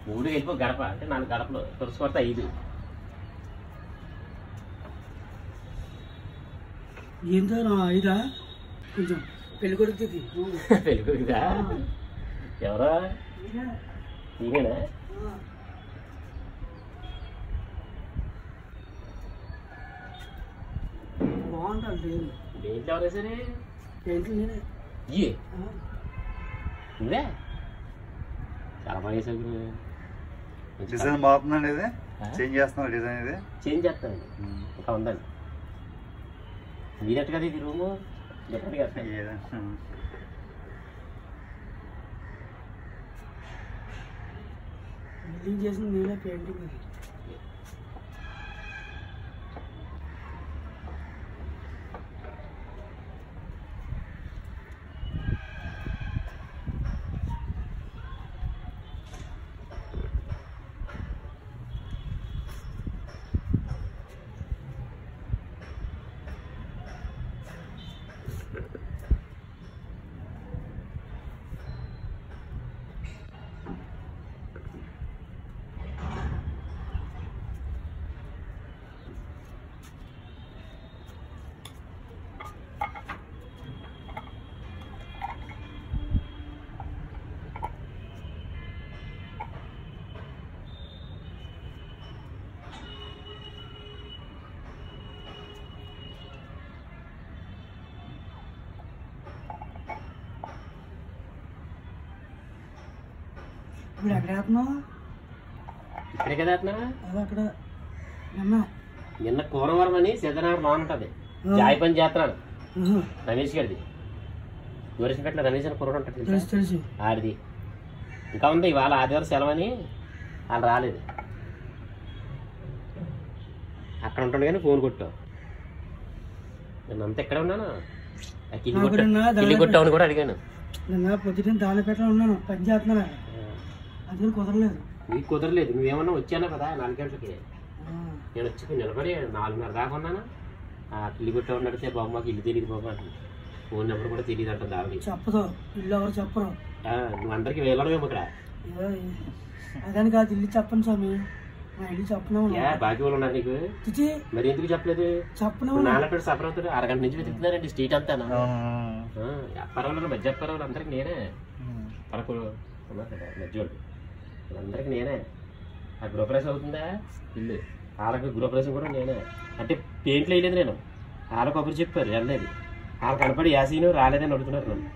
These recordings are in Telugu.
మూడు వెళ్ళిపో గడప అంటే నాలుగు గడపలు తులసి కొడితే ఐదు ఏంటో నా ఐదా కొంచెం పెళ్లి కొడుతుంది పెళ్ళికొడుకుదా ఎవరా నీకేనా బాగుంటుంది దేవుడు దేంట్లో ఎవరు సరే ఏంటి నేనే ఇయ్యే ఆ, నువ్వే చాలా బాగా వేసావు గురు. మంచి డిజైన్ బాగుందండి ఇది ఆ? చేంజ్ చేస్తున్నారు డిజైన్ ఇది చేంజ్ చేస్తానండి ఇంకా ఉందండి మీరట్టు కదా ఇది రూము డిఫరెంట్ కదా ఏదో. బిల్డింగ్ చేసింది నేనే పెయింటింగ్ అది ఇప్పుడు ఎక్కడ వేస్తున్నావు ఇక్కడే కదా అట్నా అది అక్కడ నిన్న నిన్న కూరవరం అని సిద్ధనగర్ బాగుంటుంది జాయి పని చేస్తున్నాడు ఆహా, రమేష్ గారిది గోరేసినపేటలో రమేష్ అని కుర్రాడు ఉంటాడు తెలుసు తెలుసా? తెలుసు ఆడిది ఇంకా ఉంది ఇవాళ ఆదివారం సెలవని వాళ్ళు రాలేదు అక్కడ ఉంటాడు కానీ ఫోన్ కొట్టావు నేను అంతా ఎక్కడ ఉన్నాను ఆ కిల్లి నాకు కొట్ట నిన్న దాని- కిల్లి కొట్టామని కూడా అడిగాను నిన్న పొద్దున దానిపేటలో ఉన్నాను పని చేస్తున్నాను అక్కడ. అది కుదరలేదు నీకు కుదరలేదు నువ్వేమన్నా వచ్చానా కదా నాలుగు గంటలకి ఆ, నేను వచ్చి నిలబడి నాలుగున్నర దాకా ఉన్నాను ఆ కిల్లి కొట్ట నడితే బాబు మాకు ఇల్లు తెలియదు బాబు అంటుంది ఫోన్ నెంబర్ కూడా తెలియదు అంటుంది ఆవిడ చెప్పదు ఇల్లు ఎవరు చెప్పరు ఆ, నువ్వు అందరికి వెళ్ళడమేమో ఇక్కడ ఏదో అదని కాదు ఇల్లు చెప్పను స్వామి నా ఇల్లు చెప్పను ఏ బాకీ వాళ్ళు ఉన్నారు నీకు చిచి మరి ఎందుకు చెప్పలేదు చెప్పను నాన్నపేట సఫర్ అవుతారు అరగంట నుంచి వెతుకుతున్నారండి స్ట్రీట్ అంతా అవును. పర్వాలేదు మధ్య పర్వాలేదు అందరికి నేనే పరకు ఉన్నారు కదా మధ్యోళ్ళు అందరికి నేనే ఆ గృహప్రవేశం అవుతుందా ఇల్లు వాళ్ళకి గృహప్రవేశం కూడా నేనే అంటే పెయింట్లు వేయలేదు నేను వాళ్ళకి ఒకరు చెప్పారు వెళ్ళలేదు వాళ్ళు కనపడి యాసీను రాలేదని అడుగుతున్నారు నన్ను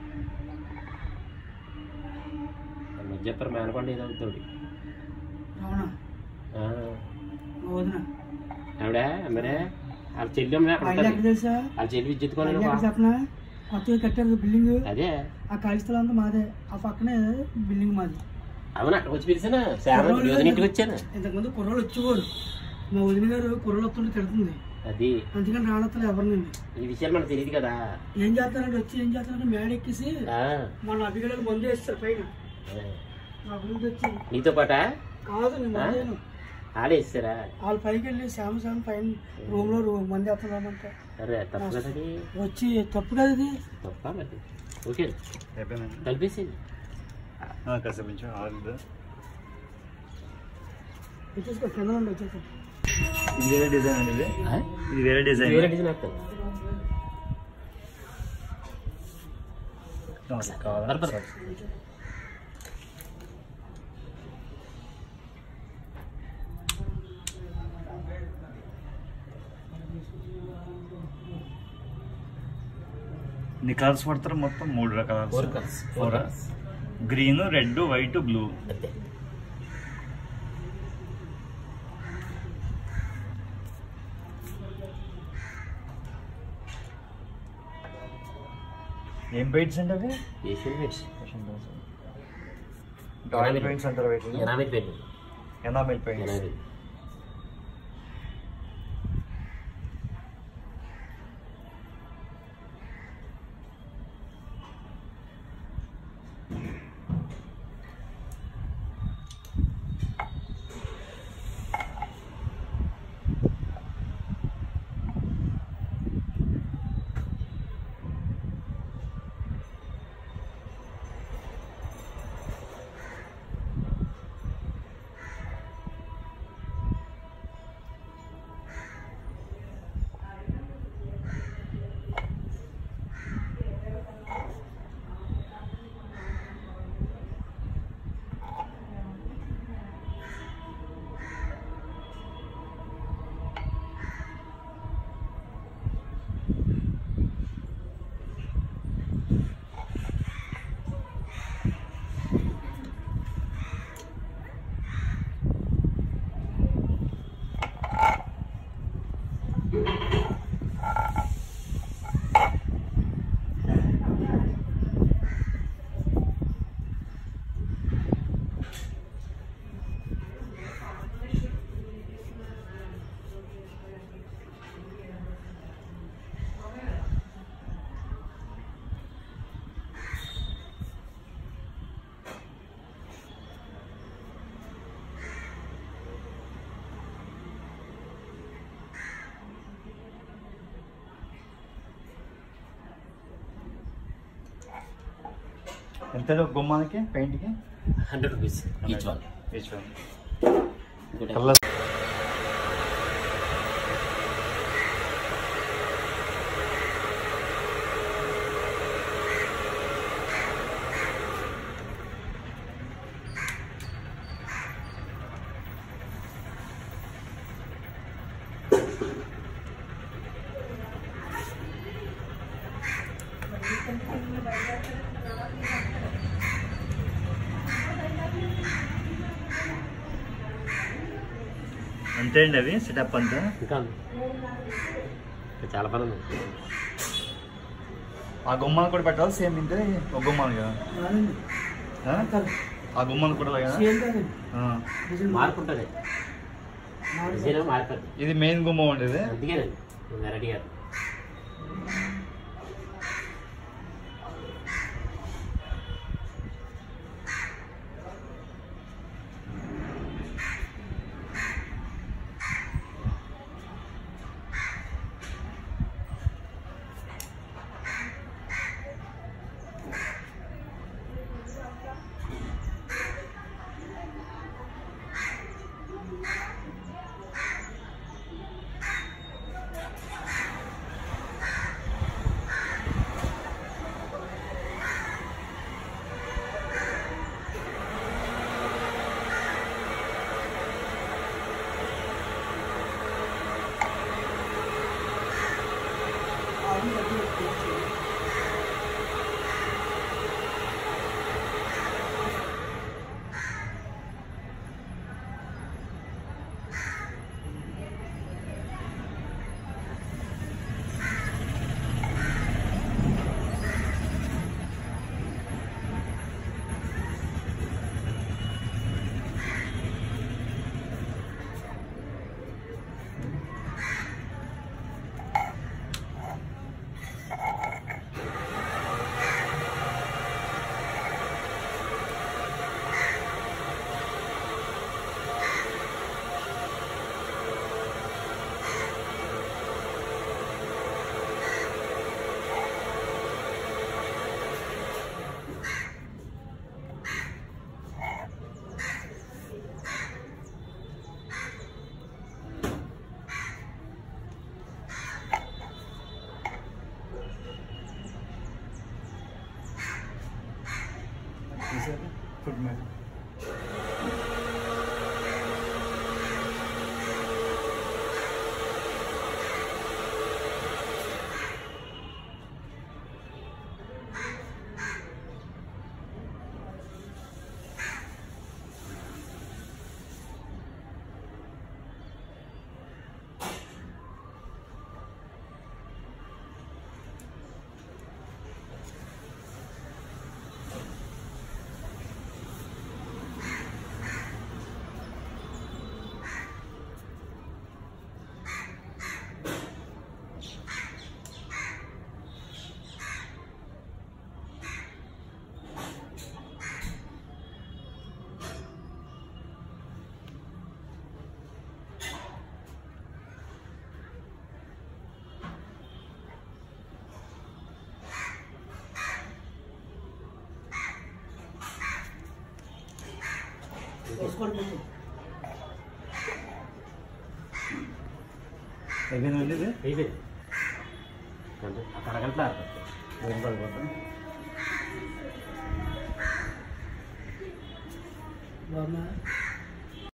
మధ్య చెప్పారు మేనకొండ ఏదో అవుతుంది అవునా మా వదిన ఆవిడ మరే వాళ్ళ చెల్లి అమ్మ అక్కడ మా ఇల్లు ఎక్కడ ఉంటుంది తెలుసా వాళ్ళ చెల్లి విద్యుత్ మా ఇల్లు ఎక్కడ కొనను చెప్పనా కొత్తగా కట్టారు బిల్డింగ్ అదే ఆ ఖాళీ స్థలం అంతా మాదే ఆ పక్కనే బిల్డింగ్ మాది అవును అక్కడికి వచ్చి పిలిచాను శారద యోజన ఇంటికి వచ్చాను ఇంతకుముందు కుర్రోళ్ళు వచ్చేవారు మా వదిన గారు కుర్రోళ్ళు వస్తుంటే తిడుతుంది అది అందుకని రానత్తలు ఎవరినండి ఈ విషయాలు మనకు తెలియదు కదా ఏం చేస్తారంటే వచ్చి ఏం చేస్తారంటే మేడ ఎక్కేసి ఆ, మన అభిగడలు మందు వేస్తారు పైన ఆ. మా గురించి వచ్చి నీతో పాట కాదు నేను మందేను ఆడేస్తారా వాళ్ళ పైకి వెళ్ళి శ్యామ శ్యామ పైన రూమ్ లో రూ- మంది వేస్తున్నామంటే అరే తప్పు కదా అది వచ్చి తప్పు కదా ఇది తప్ప మరి ఓకే అయిపోయిందండి కలిపేసింది ఆ, కాసేపు ఉంచు. ఆగదు. వచ్చేసుకో కింద నుండి వచ్చేసుకో ఇది వేరే డిజైన్ అండి ఇది ఇది వేరే డిజైన్ వేరే డిజైన్ వేస్తాను కావాలా? పర్పస్. ఎన్ని కలర్స్ పడతారు మొత్తం మూడు రకాల four colours four colours green red white blue అంతే ఏం పెయింట్స్ అండి అవి ఏషియన్ పెయింట్స్ ఆయిల్ పెయింట్స్ అంటారు వీటిని enamel paint enamel paints enamel ఎంత ఒక గుమ్మానికి పెయింట్కి hundred rupees each one each one ఇంకోటి కలర్ అంతే అండి అవి సెటప్ అంతా ఇంకా ఉంది. ఇంకా చాలా పని ఉంది ఆ గుమ్మాలు కూడా పెట్టాలి సేమ్ ఇంతే ఒక గుమ్మాలు కదా కాదండి ఆ? కాదు. ఆ గుమ్మాలు కూడా కదా సేమ్ కాదండి ఆ. డిజైన్ మార్పు ఉంటుంది మార్పు. డిజైన్ మారిపోద్ది ఇది మెయిన్ గుమ్మం అండి ఇది అందుకేనండి వెరైటీ గారు ఫుడ్ మ్యాన్ వేసుకోండి అయిపోయిందండి ఇది అయిపోయింది అంటే అక్కడ గంటల ఆడుతుంది ఏం పడిపోతుంది బాగున్నా